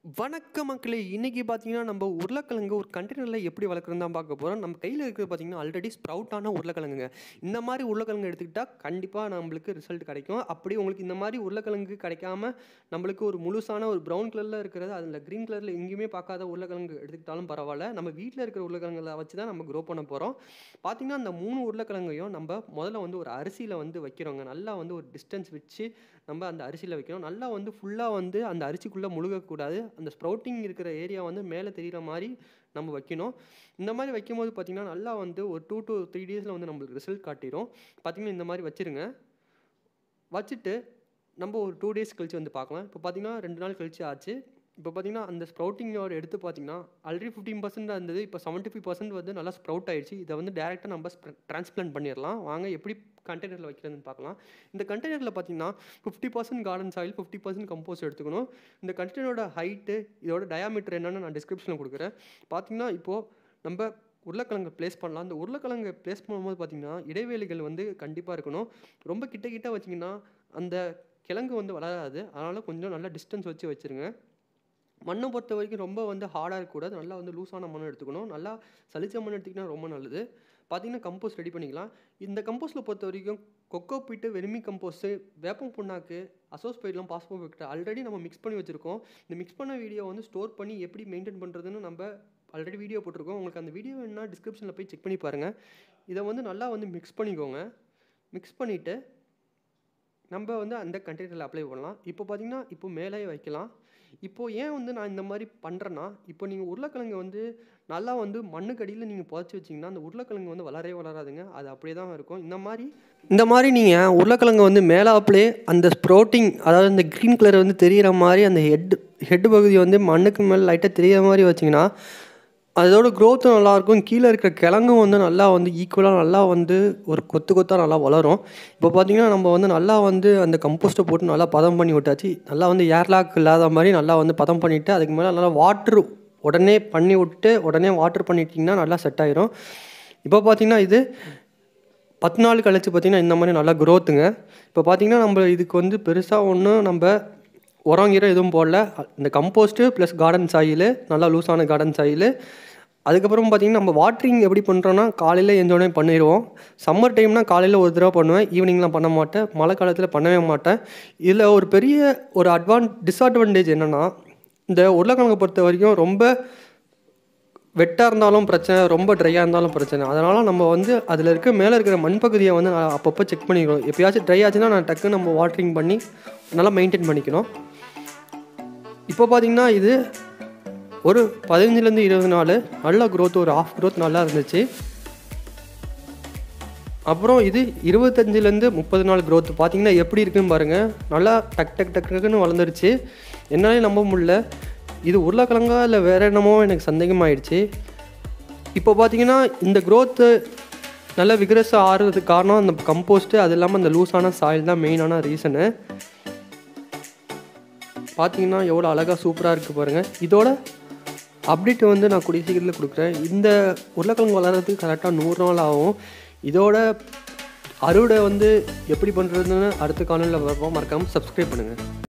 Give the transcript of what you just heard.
வணக்கம் மக்களே இன்றைக்கி பார்த்தீங்கன்னா நம்ம உருளைக்கிழங்கு ஒரு கண்டெய்னரில் எப்படி வளர்க்குறது தான் பார்க்க போகிறோம் நம்ம கையில் இருக்கிறது பார்த்தீங்கன்னா ஆல்ரெடி ஸ்ப்ரவுட்டான உருளைக்கிழங்குங்க இந்த மாதிரி உருளைக்கிழங்கு எடுத்துக்கிட்டால் கண்டிப்பாக நம்மளுக்கு ரிசல்ட் கிடைக்கும் அப்படி உங்களுக்கு இந்த மாதிரி உருளைக்கிழங்கு கிடைக்காம நம்மளுக்கு ஒரு முழுசான ஒரு ப்ரௌன் கலரில் இருக்கிறது அதில் க்ரீன் கலரில் எங்கேயுமே பார்க்காத உருளைக்கிழங்கு எடுத்துக்கிட்டாலும் பரவாயில்ல நம்ம வீட்டில் இருக்கிற உருளைக்கிழங்குல வச்சு தான் நம்ம க்ரோ பண்ண போகிறோம் பார்த்தீங்கன்னா அந்த மூணு உருளைக்கிழங்கையும் நம்ம முதல்ல வந்து ஒரு அரிசியில் வந்து வைக்கிறோங்க நல்லா வந்து ஒரு டிஸ்டன்ஸ் வச்சு நம்ம அந்த அரிசியில் வைக்கணும் நல்லா வந்து ஃபுல்லாக வந்து அந்த அரிசிக்குள்ளே முழுகக்கூடாது அந்த ஸ்ப்ரவுட்டிங் இருக்கிற ஏரியா வந்து மேலே தெரிகிற மாதிரி நம்ம வைக்கணும் இந்த மாதிரி வைக்கும்போது பார்த்திங்கன்னா நல்லா வந்து ஒரு டூ டு த்ரீ டேஸில் வந்து நம்மளுக்கு ரிசல்ட் காட்டிடும் பார்த்திங்கன்னா இந்த மாதிரி வச்சுருங்க வச்சுட்டு நம்ம ஒரு டூ டேஸ் கழிச்சு வந்து பார்க்கலாம் இப்போ பார்த்திங்கன்னா ரெண்டு நாள் கழிச்சு ஆச்சு இப்போ பார்த்தீங்கன்னா அந்த ஸ்ப்ரவுட்டிங்கோட எடுத்து பார்த்தீங்கன்னா ஆல்ரெடி ஃபிஃப்டீன் பர்சன்ட் இருந்தது இப்போ செவன்ட்டி ஃபைவ் பர்சன்ட் வந்து நல்லா ஸ்ப்ரவுட் ஆயிடுச்சு இதை வந்து டேரெக்டாக நம்ம ட்ரான்ஸ்பிளான்ட் பண்ணிடலாம் வாங்க எப்படி கண்டெய்னரில் வைக்கிறதுன்னு பார்க்கலாம் இந்த கண்டெய்னரில் பார்த்தீங்கன்னா fifty percent garden soil fifty percent compost எடுத்துக்கணும் இந்த கண்டெய்னரோட ஹைட்டு இதோட டயாமீட்டர் என்னென்னு நான் டிஸ்கிரிப்ஷனில் கொடுக்குறேன் பார்த்தீங்கன்னா இப்போது நம்ம உருளைக்கிழங்கு ப்ளேஸ் பண்ணலாம் அந்த உருளைக்கிழங்கு ப்ளேஸ் பண்ணும்போது பார்த்திங்கன்னா இடைவேளிகள் வந்து கண்டிப்பாக இருக்கணும் ரொம்ப கிட்ட கிட்ட வச்சிங்கன்னா அந்த கிழங்கு வந்து வளராது அதனால் கொஞ்சம் நல்லா டிஸ்டன்ஸ் வச்சு வச்சுருங்க மண்ணை பொறுத்த வரைக்கும் ரொம்ப வந்து ஹார்டாக இருக்கக்கூடாது நல்லா வந்து லூஸான மண் எடுத்துக்கணும் நல்லா சளிச்ச மண் எடுத்திங்கன்னா ரொம்ப நல்லது பார்த்தீங்கன்னா கம்போஸ்ட் ரெடி பண்ணிக்கலாம் இந்த கம்போஸ்ட்டில் பொறுத்த வரைக்கும் கொக்கோ பீட்டு வெர்மி கம்போஸ்ட்டு வேப்பம் புண்ணாக்கு அசோஸ்பைட்லாம் பாஸ்போபிக்ட் ஆல்ரெடி நம்ம மிக்ஸ் பண்ணி வச்சுருக்கோம் இந்த மிக்ஸ் பண்ண வீடியோ வந்து ஸ்டோர் பண்ணி எப்படி மெயின்டைன் பண்ணுறதுன்னு நம்ம ஆல்ரெடி வீடியோ போட்டிருக்கோம் உங்களுக்கு அந்த வீடியோ வேணுன்னா டிஸ்கிரிப்ஷனில் போய் செக் பண்ணி பாருங்கள் இதை வந்து நல்லா வந்து மிக்ஸ் பண்ணிக்கோங்க மிக்ஸ் பண்ணிவிட்டு நம்ம வந்து அந்த கண்டெய்னரில் அப்ளை பண்ணலாம் இப்போ பார்த்தீங்கன்னா இப்போ மேலே வைக்கலாம் இப்போது ஏன் வந்து நான் இந்த மாதிரி பண்ணுறேன்னா இப்போ நீங்கள் உருளைக்கிழங்கு வந்து நல்லா வந்து மண்ணுக்கடியில் நீங்கள் புதைச்சி வச்சிங்கன்னா அந்த உருளைக்கிழங்கு வந்து வளரவே வளராதுங்க அது அப்படியே தான் இருக்கும் இந்த மாதிரி இந்த மாதிரி நீங்கள் உருளைக்கிழங்கு வந்து மேலாப்பிலே அந்த ஸ்ப்ரோட்டிங் அதாவது இந்த க்ரீன் கலர் வந்து தெரிகிற மாதிரி அந்த ஹெட் ஹெட் பகுதி வந்து மண்ணுக்கு மேலே லைட்டாக தெரிகிற மாதிரி வச்சிங்கன்னா அதோட க்ரோத்தும் நல்லாயிருக்கும் கீழே இருக்கிற கிழங்கும் வந்து நல்லா வந்து ஈக்குவலாக நல்லா வந்து ஒரு கொத்து கொத்தாக நல்லா வளரும் இப்போ பார்த்திங்கன்னா நம்ம வந்து நல்லா வந்து அந்த கம்போஸ்ட்டை போட்டு நல்லா பதம் பண்ணி விட்டாச்சு நல்லா வந்து ஏர்லாக் இல்லாத மாதிரி நல்லா வந்து பதம் பண்ணிவிட்டு அதுக்கு மேலே நல்லா வாட்ரு உடனே பண்ணி விட்டு உடனே வாட்டர் பண்ணிட்டிங்கன்னா நல்லா செட் ஆயிரும் இப்போ பார்த்திங்கன்னா இது பத்து நாள் கழிச்சு பார்த்திங்கன்னா இந்த மாதிரி நல்லா க்ரோத்துங்க இப்போ பார்த்திங்கன்னா நம்ம இதுக்கு வந்து பெருசாக ஒன்றும் நம்ம உரம் கீரை எதுவும் போடல இந்த கம்போஸ்ட்டு ப்ளஸ் கார்டன் சாயில் நல்லா லூஸான கார்டன் சாயில் அதுக்கப்புறம் பார்த்திங்கன்னா நம்ம வாட்ரிங் எப்படி பண்ணுறோன்னா காலையில் எந்தோடனே பண்ணிடுவோம் சம்மர் டைம்னால் காலையில் ஒரு தடவை பண்ணுவேன் ஈவினிங்லாம் பண்ண மாட்டேன் மழை காலத்தில் பண்ணவே மாட்டேன் இதில் ஒரு பெரிய ஒரு அட்வான் டிஸ்அட்வான்டேஜ் என்னென்னா இந்த உருளைக்கிழங்கை பொறுத்த வரைக்கும் ரொம்ப வெட்டாக இருந்தாலும் பிரச்சனை ரொம்ப ட்ரையாக இருந்தாலும் பிரச்சனை அதனால் நம்ம வந்து அதில் இருக்க மேலே இருக்கிற மண் பகுதியை வந்து நான் அப்பப்போ செக் பண்ணிக்கணும் எப்பயாச்சும் ட்ரை ஆச்சுன்னா நான் டக்குன்னு நம்ம வாட்டரிங் பண்ணி நல்லா மெயின்டைன் பண்ணிக்கணும் இப்போ பார்த்திங்கன்னா இது ஒரு பதினஞ்சுலேருந்து இருபது நாள் நல்ல க்ரோத் ஒரு ஆஃப் க்ரோத் நல்லா இருந்துச்சு அப்புறம் இது இருபத்தஞ்சிலேருந்து முப்பது நாள் க்ரோத் பார்த்தீங்கன்னா எப்படி இருக்குன்னு பாருங்கள் நல்லா டக் டக் டக் டக்குன்னு வளர்ந்துருச்சு என்னாலே நம்ப முடியல இது உருளைக்கிழங்கா இல்லை வேறு என்னமோ எனக்கு சந்தேகமாயிடுச்சு இப்போ பார்த்தீங்கன்னா இந்த க்ரோத்து நல்லா விக்ரஸாக ஆறுறதுக்கு காரணம் அந்த கம்போஸ்ட்டு அது இல்லாமல் அந்த லூஸான சாயில் தான் மெயினான ரீசனு பார்த்தீங்கன்னா எவ்வளோ அழகாக சூப்பராக இருக்குது பாருங்கள் இதோட அப்டேட் வந்து நான் கூடிய சீக்கிரத்தில் கொடுக்குறேன் இந்த உருளைக்கிழங்கு வளர்கிறதுக்கு கரெக்டாக நூறு நாள் ஆகும் இதோட அறுவடை வந்து எப்படி பண்ணுறதுன்னு அடுத்த காலையில் பார்ப்போம் மறக்காமல் சப்ஸ்கிரைப் பண்ணுங்கள்